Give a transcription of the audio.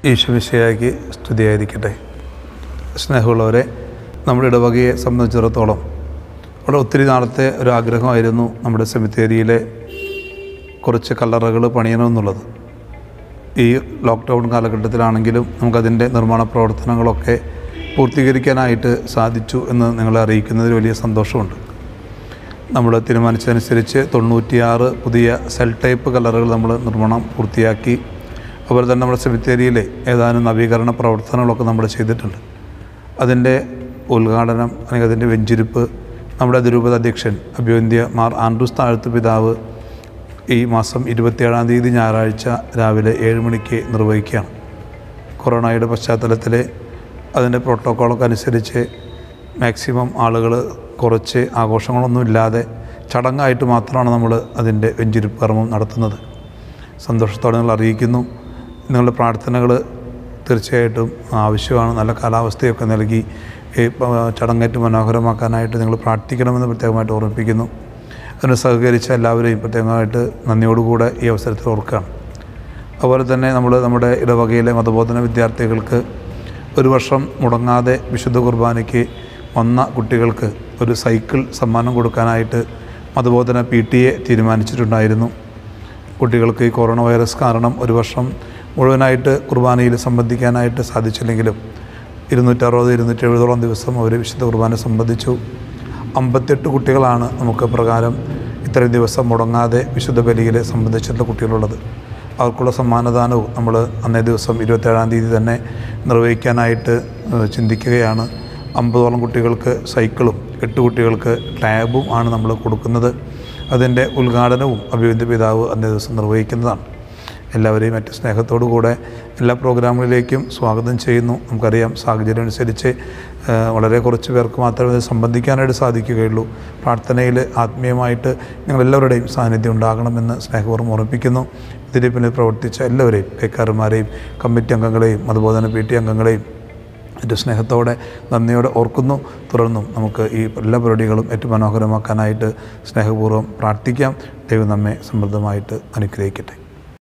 ഈശ്വമിശയാക്കി സ്തുതിയായിരിക്കട്ടെ സ്നേഹമുള്ളവരെ നമ്മുടെ ഇടവകയെ സംബന്ധിച്ചിടത്തോളം അവിടെ ഒത്തിരി നാളത്തെ ഒരു ആഗ്രഹമായിരുന്നു നമ്മുടെ സെമിത്തേരിയിലെ കുറച്ച് കല്ലറകൾ പണിയണമെന്നുള്ളത് ഈ ലോക്ക്ഡൗൺ കാലഘട്ടത്തിലാണെങ്കിലും നമുക്കതിൻ്റെ നിർമ്മാണ പ്രവർത്തനങ്ങളൊക്കെ പൂർത്തീകരിക്കാനായിട്ട് സാധിച്ചു എന്ന് നിങ്ങളെ അറിയിക്കുന്നതിൽ വലിയ സന്തോഷമുണ്ട് നമ്മൾ തീരുമാനിച്ചതനുസരിച്ച് തൊണ്ണൂറ്റിയാറ് പുതിയ സെൽ ടൈപ്പ് കല്ലറുകൾ നമ്മൾ നിർമ്മാണം പൂർത്തിയാക്കി അതുപോലെ തന്നെ നമ്മുടെ സെമിത്തേരിയിലെ ഏതാനും നവീകരണ പ്രവർത്തനങ്ങളൊക്കെ നമ്മൾ ചെയ്തിട്ടുണ്ട് അതിൻ്റെ ഉദ്ഘാടനം അല്ലെങ്കിൽ അതിൻ്റെ വെഞ്ചിരിപ്പ് നമ്മുടെ അതിരൂപത അധ്യക്ഷൻ അഭിവന്ധ്യ മാർ ആൻഡ്രൂസ് താഴ്ത്തു പിതാവ് ഈ മാസം ഇരുപത്തിയേഴാം തീയതി ഞായറാഴ്ച രാവിലെ ഏഴ് മണിക്ക് നിർവഹിക്കുകയാണ് കൊറോണയുടെ പശ്ചാത്തലത്തിൽ അതിൻ്റെ പ്രോട്ടോക്കോളൊക്കെ അനുസരിച്ച് മാക്സിമം ആളുകൾ കുറച്ച് ആഘോഷങ്ങളൊന്നും ഇല്ലാതെ ചടങ്ങായിട്ട് മാത്രമാണ് നമ്മൾ അതിൻ്റെ വെഞ്ചിരിപ്പ് കർമ്മം നടത്തുന്നത് സന്തോഷത്തോടെ നിങ്ങൾ അറിയിക്കുന്നു നിങ്ങളുടെ പ്രാർത്ഥനകൾ തീർച്ചയായിട്ടും ആവശ്യമാണ് നല്ല കാലാവസ്ഥയൊക്കെ നൽകി ഈ പ- ചടങ്ങേറ്റ് മനോഹരമാക്കാനായിട്ട് നിങ്ങൾ പ്രാർത്ഥിക്കണമെന്ന് പ്രത്യേകമായിട്ട് ഓർമ്മിപ്പിക്കുന്നു അതിന് സഹകരിച്ച എല്ലാവരെയും പ്രത്യേകമായിട്ട് നന്ദിയോടുകൂടെ ഈ അവസരത്തിൽ ഓർക്കുകയാണ് അതുപോലെ തന്നെ നമ്മൾ നമ്മുടെ ഇടവകയിലെ മതബോധന വിദ്യാർത്ഥികൾക്ക് ഒരു വർഷം മുടങ്ങാതെ വിശുദ്ധ കുർബാനയ്ക്ക് വന്ന കുട്ടികൾക്ക് ഒരു സൈക്കിൾ സമ്മാനം കൊടുക്കാനായിട്ട് മതബോധന പി ടി എ തീരുമാനിച്ചിട്ടുണ്ടായിരുന്നു കുട്ടികൾക്ക് ഈ കൊറോണ വൈറസ് കാരണം ഒരു വർഷം മുഴുവനായിട്ട് കുർബാനയിൽ സംബന്ധിക്കാനായിട്ട് സാധിച്ചില്ലെങ്കിലും ഇരുന്നൂറ്ററുപത് ഇരുന്നൂറ്റി എഴുപതോളം ദിവസം അവർ വിശുദ്ധ കുർബാന സംബന്ധിച്ചു അമ്പത്തെട്ട് കുട്ടികളാണ് നമുക്ക് പ്രകാരം ഇത്രയും ദിവസം മുടങ്ങാതെ വിശുദ്ധ ബലിയിൽ സംബന്ധിച്ചിട്ടുള്ള കുട്ടികളുള്ളത് അവർക്കുള്ള സമ്മാനദാനവും നമ്മൾ അന്നേ ദിവസം ഇരുപത്തേഴാം തീയതി തന്നെ നിർവഹിക്കാനായിട്ട് ഏഹ്, ചിന്തിക്കുകയാണ് അമ്പതോളം കുട്ടികൾക്ക് സൈക്കിളും എട്ട് കുട്ടികൾക്ക് ടാബും ആണ് നമ്മൾ കൊടുക്കുന്നത് അതിൻ്റെ ഉദ്ഘാടനവും അഭിവന്ധ്യ പിതാവ് അന്നേ ദിവസം നിർവഹിക്കുന്നതാണ് എല്ലാവരെയും മറ്റ് സ്നേഹത്തോടു കൂടെ എല്ലാ പ്രോഗ്രാമുകളിലേക്കും സ്വാഗതം ചെയ്യുന്നു നമുക്കറിയാം സാഹചര്യം അനുസരിച്ച് ആ, വളരെ കുറച്ച് പേർക്ക് മാത്രമേ ഇത് സംബന്ധിക്കാനായിട്ട് സാധിക്കുകയുള്ളൂ പ്രാർത്ഥനയിൽ ആത്മീയമായിട്ട് ഞങ്ങളെല്ലാവരുടെയും സാന്നിധ്യം ഉണ്ടാകണമെന്ന് സ്നേഹപൂർവ്വം ഓർമ്മിപ്പിക്കുന്നു ഇതിന് പിന്നിൽ പ്രവർത്തിച്ച എല്ലാവരെയും പേക്കാരന്മാരെയും കമ്മിറ്റി അംഗങ്ങളെയും അതുപോലെ തന്നെ പി ടി അംഗങ്ങളെയും ഏറ്റവും സ്നേഹത്തോടെ നന്ദിയോടെ ഓർക്കുന്നു തുടർന്നും നമുക്ക് ഈ എല്ലാ പരിപാടികളും ഏറ്റവും മനോഹരമാക്കാനായിട്ട് സ്നേഹപൂർവ്വം പ്രാർത്ഥിക്കാം ദൈവം നമ്മെ സമൃദ്ധമായിട്ട് അനുഗ്രഹിക്കട്ടെ